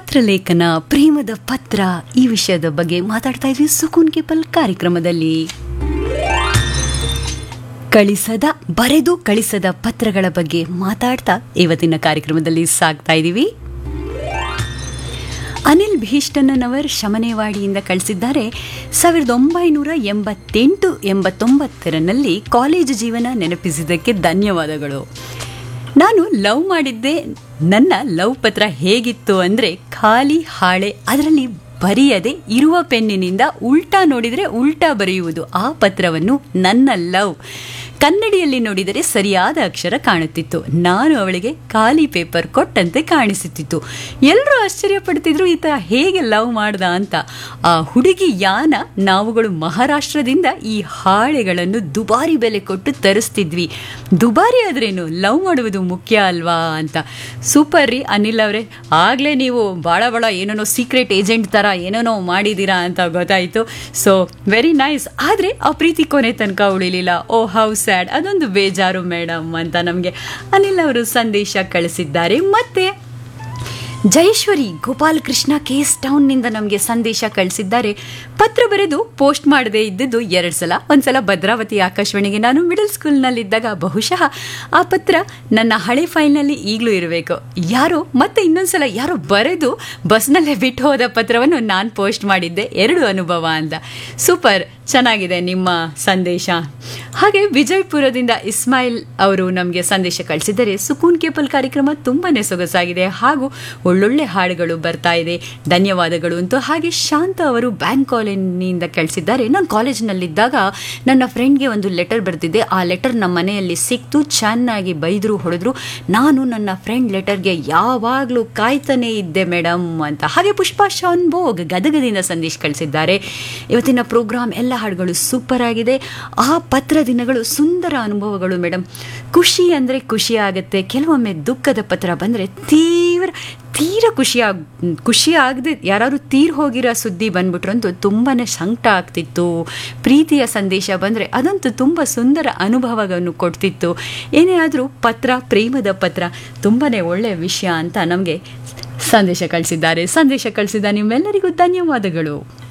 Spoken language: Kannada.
ಪತ್ರಲೇಖನ ಪ್ರೇಮದ ಪತ್ರ ಈ ವಿಷಯದ ಬಗ್ಗೆ ಮಾತಾಡ್ತಾ ಇದ್ವಿ ಸುಕೂನ್ ಕೇಪಲ್ ಕಾರ್ಯಕ್ರಮದಲ್ಲಿ ಕಳಿಸದ ಬರೆದು ಕಳಿಸದ ಪತ್ರಗಳ ಬಗ್ಗೆ ಮಾತಾಡ್ತಾ ಇವತ್ತಿನ ಕಾರ್ಯಕ್ರಮದಲ್ಲಿ ಸಾಗ್ತಾ ಇದ್ದೀವಿ ಅನಿಲ್ ಭೀಷ್ಟಣ್ಣನವರ್ ಶಮನೇವಾಡಿಯಿಂದ ಕಳಿಸಿದ್ದಾರೆ ಸಾವಿರದ ಒಂಬೈನೂರ ಎಂಬತ್ತೆಂಟು ಎಂಬತ್ತೊಂಬತ್ತರಲ್ಲಿ ಕಾಲೇಜು ಜೀವನ ನೆನಪಿಸಿದ್ದಕ್ಕೆ ಧನ್ಯವಾದಗಳು ನಾನು ಲವ್ ಮಾಡಿದ್ದೆ ನನ್ನ ಲವ್ ಪತ್ರ ಹೇಗಿತ್ತು ಅಂದರೆ ಖಾಲಿ ಹಾಳೆ ಅದರಲ್ಲಿ ಬರೆಯದೆ ಇರುವ ಪೆನ್ನಿನಿಂದ ಉಲ್ಟಾ ನೋಡಿದರೆ ಉಲ್ಟಾ ಬರೆಯುವುದು ಆ ಪತ್ರವನ್ನು ನನ್ನ ಲವ್ ಕನ್ನಡಿಯಲ್ಲಿ ನೋಡಿದರೆ ಸರಿಯಾದ ಅಕ್ಷರ ಕಾಣುತ್ತಿತ್ತು ನಾನು ಅವಳಿಗೆ ಖಾಲಿ ಪೇಪರ್ ಕೊಟ್ಟಂತೆ ಕಾಣಿಸುತ್ತಿತ್ತು ಎಲ್ಲರೂ ಆಶ್ಚರ್ಯಪಡ್ತಿದ್ರು ಈತ ಹೇಗೆ ಲವ್ ಮಾಡ್ದ ಅಂತ ಆ ಹುಡುಗಿ ಯಾನ ನಾವುಗಳು ಮಹಾರಾಷ್ಟ್ರದಿಂದ ಈ ಹಾಳೆಗಳನ್ನು ದುಬಾರಿ ಬೆಲೆ ಕೊಟ್ಟು ತರಿಸ್ತಿದ್ವಿ ದುಬಾರಿ ಆದ್ರೇನು ಲವ್ ಮಾಡುವುದು ಮುಖ್ಯ ಅಲ್ವಾ ಅಂತ ಸೂಪರ್ ರೀ ಅನಿಲ್ ಅವರೇ ಆಗಲೇ ನೀವು ಭಾಳ ಭಾಳ ಏನೇನೋ ಸೀಕ್ರೆಟ್ ಏಜೆಂಟ್ ಥರ ಏನೇನೋ ಮಾಡಿದ್ದೀರಾ ಅಂತ ಗೊತ್ತಾಯಿತು ಸೊ ವೆರಿ ನೈಸ್ ಆದರೆ ಆ ಪ್ರೀತಿ ಕೊನೆ ತನಕ ಉಳಿಲಿಲ್ಲ ಓ ಹೌ ಸ್ಯಾಡ್ ಅದೊಂದು ಬೇಜಾರು ಮೇಡಮ್ ಅಂತ ನಮಗೆ ಅನಿಲ್ ಅವರು ಸಂದೇಶ ಕಳಿಸಿದ್ದಾರೆ ಮತ್ತೆ ಜಯೇಶ್ವರಿ ಗೋಪಾಲಕೃಷ್ಣ ಕೇಸ್ ಟೌನ್ನಿಂದ ನಮಗೆ ಸಂದೇಶ ಕಳಿಸಿದ್ದಾರೆ ಪತ್ರ ಬರೆದು ಪೋಸ್ಟ್ ಮಾಡದೇ ಇದ್ದಿದ್ದು ಎರಡು ಸಲ ಒಂದ್ಸಲ ಭದ್ರಾವತಿ ಆಕಾಶವಾಣಿಗೆ ನಾನು ಮಿಡಲ್ ಸ್ಕೂಲ್ನಲ್ಲಿದ್ದಾಗ ಬಹುಶಃ ಆ ಪತ್ರ ನನ್ನ ಹಳೆ ಫೈಲ್ನಲ್ಲಿ ಈಗಲೂ ಇರಬೇಕು ಯಾರೋ ಮತ್ತೆ ಇನ್ನೊಂದ್ಸಲ ಯಾರೋ ಬರೆದು ಬಸ್ನಲ್ಲೇ ಬಿಟ್ಟು ಹೋದ ಪತ್ರವನ್ನು ನಾನು ಪೋಸ್ಟ್ ಮಾಡಿದ್ದೆ ಎರಡು ಅನುಭವ ಅಂತ ಸೂಪರ್ ಚೆನ್ನಾಗಿದೆ ನಿಮ್ಮ ಸಂದೇಶ ಹಾಗೆ ವಿಜಯಪುರದಿಂದ ಇಸ್ಮಾಯಿಲ್ ಅವರು ನಮಗೆ ಸಂದೇಶ ಕಳಿಸಿದರೆ ಸುಕೂನ್ ಕೇಪಲ್ ಕಾರ್ಯಕ್ರಮ ತುಂಬಾನೇ ಸೊಗಸಾಗಿದೆ ಹಾಗೂ ಒಳ್ಳೊಳ್ಳೆ ಹಾಡುಗಳು ಬರ್ತಾ ಇದೆ ಧನ್ಯವಾದಗಳು ಅಂತೂ ಹಾಗೆ ಶಾಂತ ಅವರು ಬ್ಯಾಂಕ್ ಕಾಲೇಜಿನಿಂದ ಕಳಿಸಿದ್ದಾರೆ ನಾನು ಕಾಲೇಜಿನಲ್ಲಿದ್ದಾಗ ನನ್ನ ಫ್ರೆಂಡ್ಗೆ ಒಂದು ಲೆಟರ್ ಬರ್ತಿದ್ದೆ ಆ ಲೆಟರ್ ನಮ್ಮ ಮನೆಯಲ್ಲಿ ಸಿಕ್ತು ಚೆನ್ನಾಗಿ ಬೈದರು ಹೊಡೆದ್ರು ನಾನು ನನ್ನ ಫ್ರೆಂಡ್ ಲೆಟರ್ಗೆ ಯಾವಾಗಲೂ ಕಾಯ್ತಾನೆ ಇದ್ದೆ ಮೇಡಮ್ ಅಂತ ಹಾಗೆ ಪುಷ್ಪಾ ಶಾನ್ಭೋಗ್ ಗದಗದಿಂದ ಸಂದೇಶ ಕಳಿಸಿದ್ದಾರೆ ಇವತ್ತಿನ ಪ್ರೋಗ್ರಾಮ್ ಎಲ್ಲ ಹಾಡುಗಳು ಸೂಪರ್ ಆಗಿದೆ ಆ ಪತ್ರ ದಿನಗಳು ಸುಂದರ ಅನುಭವಗಳು ಮೇಡಮ್ ಖುಷಿ ಅಂದರೆ ಖುಷಿ ಆಗುತ್ತೆ ಕೆಲವೊಮ್ಮೆ ದುಃಖದ ಪತ್ರ ಬಂದರೆ ತೀವ್ರ ತೀರ ಖುಷಿ ಆಗ್ ಖುಷಿ ಆಗದೆ ಯಾರಾದ್ರು ತೀರ್ ಹೋಗಿರೋ ಸುದ್ದಿ ಬಂದ್ಬಿಟ್ರಂತೂ ತುಂಬಾ ಸಂಕಟ ಆಗ್ತಿತ್ತು ಪ್ರೀತಿಯ ಸಂದೇಶ ಬಂದರೆ ಅದಂತೂ ತುಂಬ ಸುಂದರ ಅನುಭವವನ್ನು ಕೊಡ್ತಿತ್ತು ಏನೇ ಆದರೂ ಪತ್ರ ಪ್ರೇಮದ ಪತ್ರ ತುಂಬಾ ಒಳ್ಳೆಯ ವಿಷಯ ಅಂತ ನಮಗೆ ಸಂದೇಶ ಕಳಿಸಿದ್ದಾರೆ ಸಂದೇಶ ಕಳಿಸಿದ ನಿಮ್ಮೆಲ್ಲರಿಗೂ ಧನ್ಯವಾದಗಳು